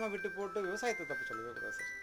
தெரியாமல் விட்டு போட்டு விவசாயத்தை தப்பு சொல்லவே கூடாது சார்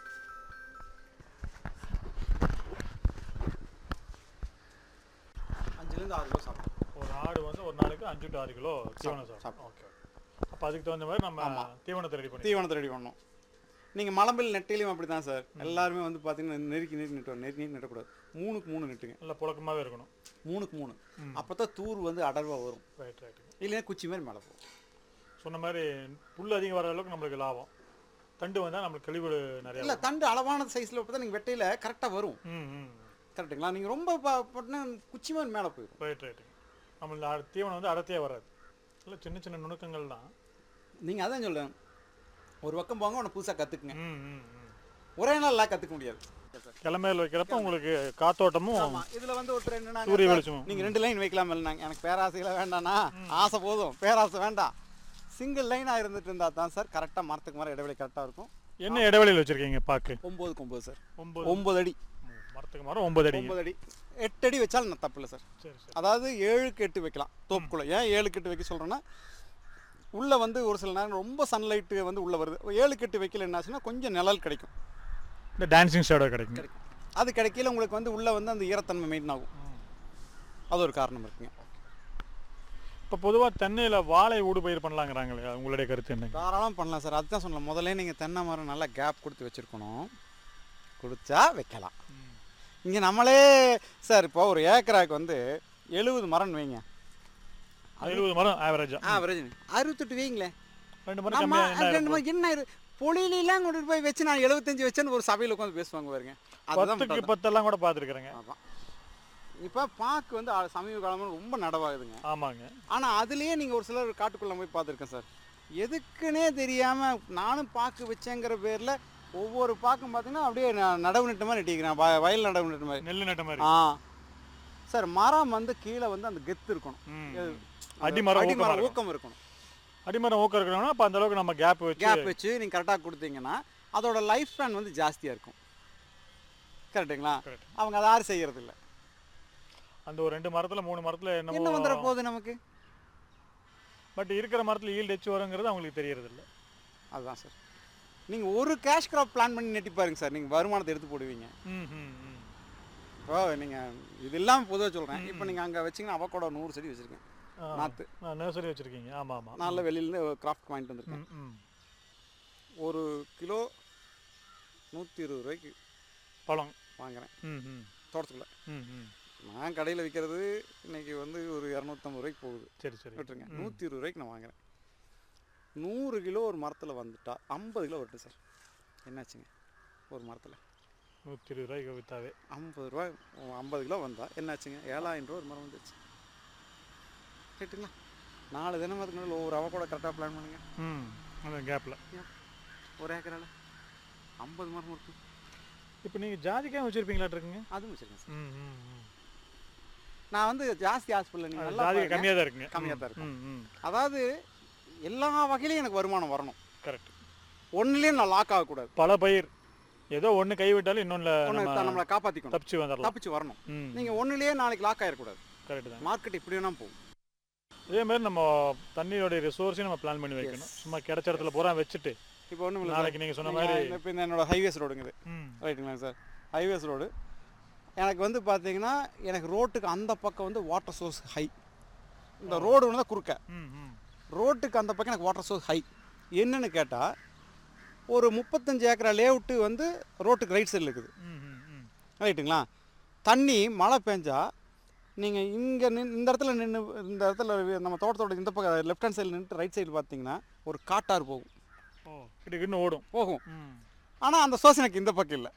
அஞ்சுலேருந்து ஆறு கிலோ சாப்பிடும் ஒரு ஆடு வந்து ஒரு நாளைக்கு அஞ்சு டு ஆறு கிலோ தீவனம் சாப்பிடும் சாப்பிடும். ஓகே அப்போ அதுக்கு தகுந்த மாதிரி நம்ம தீவனத்தை ரெடி பண்ணி தீவனத்தை ரெடி பண்ணணும் நீங்கள் மலம்பில் நெட்டிலையும் அப்படி தான் சார் எல்லாருமே வந்து பார்த்தீங்கன்னா நெருக்கி நெருக்கி நெட்டுவோம் நெருக்கி நெருக்கி நெட்டக்கூடாது மூணுக்கு மூணு நெட்டுங்க நல்லா புழக்கமாகவே இருக்கணும் மூணுக்கு மூணு அப்போ தான் தூர் வந்து அடர்வாக வரும் ரைட் ரைட்டுங்க இல்லைன்னா குச்சி மாதிரி மேலே போகும் சொன்ன மாதிரி புல் அதிகம் வர அளவுக்கு நம்மளுக்கு லாபம் தண்டு வந்தால் நம்மளுக்கு கழிவு நிறைய இல்லை தண்டு அளவான சைஸில் இப்போ தான் நீங்கள் வெட்டையில் கரெக்டாக வரும் ம் ம் கரெக்டுங்களா நீங்கள் ரொம்ப ப- போட்டுனா குச்சி மாதிரி மேலே போயிடும் ரைட் ரைட்டுங்க நம்மளுக்கு அட- தீவனம் வந்து அடர்த்தியாக வராது இல்லை சின்ன சின்ன நுணுக்கங்கள் தான் நீங்கள் அதான் சொல்லுங்க ஒரு பக்கம் போங்க உன்னை புதுசாக கற்றுக்குங்க ம் ம் ம் ஒரே நாளில் கற்றுக்க முடியாது கிளமையில் வைக்கிறப்ப உங்களுக்கு காத்தோட்டமும் ஆமாம் இதில் வந்து ஒருத்தர் என்னன்னா சூரிய வெளிச்சமும் நீங்கள் ரெண்டு லைன் வைக்கலாம் இல்லைனாங்க எனக்கு பேராசையில் வேண்டாண்ணா ஆசை போதும் பேராசை வேண்டாம் சிங்கிள் லைனாக இருந்துட்டு இருந்தால் தான் சார் கரெக்டாக மரத்துக்கு மரம் இடைவெளி கரெக்டாக இருக்கும் என்ன இடைவெளியில் வச்சுருக்கீங்க பாக்கு ஒம்போதுக்கு ஒம்பது சார் ஒம்பது ஒம்பது அடி மரத்துக்கு மரம் ஒன்பது அடி ஒம்பது அடி எட்டு அடி வச்சாலும் நான் தப்பு இல்லை சார் சரி சரி அதாவது ஏழுக்கு எட்டு வைக்கலாம் தோப்புக்குள்ள ஏன் ஏழுக்கு எட்டு வைக்க சொல்கிறேன்னா உள்ளே வந்து ஒரு சில நேரம் ரொம்ப சன்லைட்டு வந்து உள்ளே வருது ஏழுக்கு எட்டு வைக்கல என்னாச்சுன்னா கொஞ்சம் நிழல் கிடைக்கும் இந்த டான்சிங் ஷேடோ கிடைக்கும் கிடைக்கும் அது கிடைக்கல உங்களுக்கு வந்து உள்ளே வந்து அந்த ஈரத்தன்மை மெயின்டைன் ஆகும் அது ஒரு காரணம் இருக்குங்க இப்போ பொதுவாக தென்னையில் வாழை ஊடு பயிர் பண்ணலாங்கிறாங்களே உங்களுடைய கருத்து என்ன தாராளம் பண்ணலாம் சார் அதுதான் சொன்னேன் முதல்ல நீங்கள் தென்னை மரம் நல்லா கேப் கொடுத்து வச்சுருக்கணும் கொடுத்தா வைக்கலாம் இங்கே நம்மளே சார் இப்போ ஒரு ஏக்கராக்கு வந்து எழுபது மரம்னு வைங்க எழுபது மரம் ஆவரேஜா ஆவரேஜ் அறுபத்தெட்டு வைங்களேன் ரெண்டு மரம் ஆமா கம்மியாக அது ரெண்டு மாதிரி என்ன இரு பொழிலாம் கொண்டு போய் வச்சு நான் எழுபத்தஞ்சு வச்சேன்னு ஒரு சபையில் உட்காந்து பேசுவாங்க பாருங்க அதுதான் பத்துக்கு முட்டாள்தனம். பத்தெல்லாம் கூட பார்த்துருக்குறேங்க ஆமாம் இப்போ பாக்கு வந்து அ- சமீப காலமாக ரொம்ப நடவாகுதுங்க ஆமாங்க ஆனால் அதுலேயே நீங்கள் ஒரு சிலர் காட்டுக்குள்ளே போய் பார்த்துருக்கேன் சார் எதுக்குன்னே தெரியாமல் நானும் பாக்கு வச்சேங்கிற பேரில் ஒவ்வொரு பாக்கும் பார்த்தீங்கன்னா அப்படியே நான் நடவு நட்ட மாதிரி நட்டிக்கிறேன் வய- வயல் நடவு நட்ட மாதிரி நெல் நட்ட மாதிரி ஆ சார் மரம் வந்து கீழே வந்து அந்த கெத்து இருக்கணும் ம். எது? அடிமரம் அந்த ஊக்கமா அடிமரம் ஊக்கம் இருக்கணும் அடிமரம் ஊக்கம் இருக்கணும்னா அப்போ அந்த அளவுக்கு நம்ம கேப் வச்சு கேப் வச்சு நீங்கள் கரெக்டாக கொடுத்தீங்கன்னா அதோட லைஃப் ஸ்பேன் வந்து ஜாஸ்தியாக இருக்கும் கரெக்டுங்களா Correct. அவங்க அதை யாரும் செய்யறது இல்ல அந்த ஒரு ரெண்டு மரத்துல மூணு மரத்துல என்ன என்னமோ வந்துட போகுது நமக்கு பட் இருக்கிற மரத்துல ஈல்டு எச்சு வருங்கிறது அவங்களுக்கு தெரியறது இல்ல அதுதான் சார் நீங்கள் ஒரு கேஷ் கிராப் பிளான் பண்ணி நெட்டி பாருங்க சார் நீங்கள் வருமானத்தை எடுத்து போடுவீங்க ம் ம் ம் இப்போ நீங்கள் இது இல்லாமல் பொதுவாக சொல்கிறேன் இப்போ நீங்கள் அங்கே வச்சிங்கன்னா அவக்கோட நூறு செடி வச்சுருக்கேன் ஆ. நாற்று நர்சரி வச்சிருக்கீங்க ஆமா ஆமா நாளில் வெளியிலேருந்து கிராஃப்ட் வாங்கிட்டு வந்திருக்கேன் ம் ம் ஒரு கிலோ நூற்றி இருபது ரூபாய்க்கு பழம் வாங்குறேன் ம் ம் தோட்டத்துக்குள்ள ம் ம் நான் கடையில் விற்கிறது இன்னைக்கு வந்து ஒரு இரநூத்தம்பது ரூபாய்க்கு போகுது சரி சரி விட்டுருங்க நூற்றி இருபது ரூபாய்க்கு நான் வாங்குறேன் நூறு கிலோ ஒரு மரத்தில் வந்துட்டா ஐம்பது கிலோ வருது சார் என்னாச்சுங்க ஒரு மரத்தில் நூற்றி இருபது ரூபாய்க்கு வித்தாவே ஐம்பது ரூபா ஐம்பது கிலோ வந்தா என்னாச்சுங்க ஏழாயிரம் ரூபா ஒரு மரம் வந்துச்சு கேட்டுங்களா நாலு தினம் அதுக்கு நடுவில் ஒவ்வொரு அவ கூட கரெக்டாக பிளான் பண்ணுங்க ம் அந்த கேப்பில் ஒரு ஏக்கரால் ஐம்பது மரம் இருக்கும் இப்போ நீங்கள் ஜாதிக்காய் வச்சுருப்பீங்களாட்டு இருக்குங்க அதுவும் வச்சுருக்கேன் சார் ம் ம் ம் நான் வந்து ஜாஸ்தி ஹாஸ்பிட்டலில் நீங்கள் நல்லா ஜாதிக்காய் பாருங்க. கம்மியாக தான் இருக்குங்க கம்மியாக தான் இருக்கும் ம் ம் அதாவது எல்லா வகையிலையும் எனக்கு வருமானம் வரணும் கரெக்ட் ஒன்றுலேயும் நான் லாக் ஆகக்கூடாது பல பயிர் ஏதோ ஒன்று கைவிட்டாலும் இன்னொன்று ஒன்று நம்ம நம்மளை காப்பாற்றிக்கணும் தப்பிச்சு வந்துடலாம் தப்பிச்சு வரணும் ம் நீங்கள் ஒன்றுலேயே நாளைக்கு லாக் ஆகிடக்கூடாது கரெக்ட் தான் மார்க்கெட் இப்படி வேணா போகும் இதே மாதிரி நம்ம தண்ணியோட ரிசோர்ஸையும் நம்ம பிளான் பண்ணி வைக்கணும் சும்மா கிடைச்ச இடத்துல பூரா வச்சுட்டு இப்போ ஒன்றும் இல்லை நாளைக்கு நீங்கள் சொன்ன மாதிரி இப்போ இந்த என்னோட ஹைவேஸ் ரோடுங்க இது ம் ரைட்டுங்களா சார் ஹைவேஸ் ரோடு எனக்கு வந்து பார்த்தீங்கன்னா எனக்கு ரோட்டுக்கு அந்த பக்கம் வந்து வாட்டர் சோர்ஸ் ஹை இந்த ரோடு வந்து குறுக்க ம் ம் ரோட்டுக்கு அந்த பக்கம் எனக்கு வாட்டர் சோர்ஸ் ஹை என்னன்னு கேட்டால் ஒரு முப்பத்தஞ்சு ஏக்கரா லேஅவுட்டு வந்து ரோட்டுக்கு ரைட் சைடில் இருக்குது ம் ம் ம் ரைட்டுங்களா தண்ணி மழை பெஞ்சா நீங்கள் இங்கே நின் இந்த இடத்துல நின்று இந்த இடத்துல நம்ம தோட்டத்தோட இந்த பக்கம் லெஃப்ட் ஹேண்ட் சைடில் நின்று ரைட் சைடு பார்த்தீங்கன்னா ஒரு காட்டாறு போகும் ஓ கிட்ட ஓடும் போகும் ம் ஆனால் அந்த சோர்ஸ் எனக்கு இந்த பக்கம் இல்லை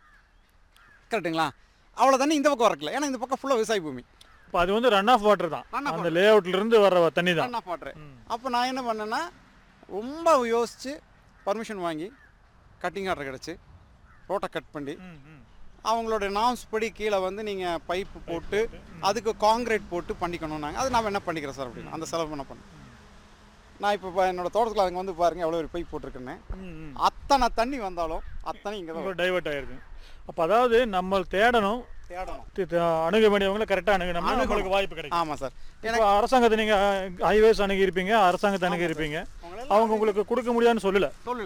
கரெக்டுங்களா அவ்வளோ தண்ணி இந்த பக்கம் வரக்கல ஏன்னா இந்த பக்கம் ஃபுல்லாக விவசாய பூமி இப்போ அது வந்து ரன் ஆஃப் வாட்டர் தான் Run off அந்த லே இருந்து வர தண்ணி தான் ரன் ஆஃப் வாட்டர் ம். அப்போ நான் என்ன பண்ணேன்னா ரொம்ப யோசித்து பர்மிஷன் வாங்கி கட்டிங் ஆர்டர் கிடச்சி ரோட்டை கட் பண்ணி ம் ம் அவங்களோட நாம்ஸ் படி கீழே வந்து நீங்கள் பைப்பு போட்டு அதுக்கு காங்கிரீட் போட்டு பண்ணிக்கணும்னாங்க அது நான் என்ன பண்ணிக்கிறேன் சார் அப்படின்னு அந்த செலவு என்ன பண்ணேன் நான் இப்போ என்னோட தோட்டத்தில் அங்கே வந்து பாருங்கள் எவ்வளோ ஒரு பைப் போட்டிருக்கேன்னு ம் ம் அத்தனை தண்ணி வந்தாலும் அத்தனை இங்கே தான் டைவர்ட் ஆயிருக்கு அப்போ அதாவது நம்ம தேடணும் தேடணும் தி- தி- அணுக வேண்டியவங்களை கரெக்டாக அணுகணும்னா நம்மளுக்கு வாய்ப்பு கிடைக்கும் ஆமாம் சார் இப்போ அரசாங்கத்தை நீங்கள் ஹைவேஸ் அணுகி இருப்பீங்க அரசாங்கத்தை அணுகி இருப்பீங்க உங்களால அவங்க உங்களுக்கு கொடுக்க முடியாதுன்னு சொல்லல சொல்லல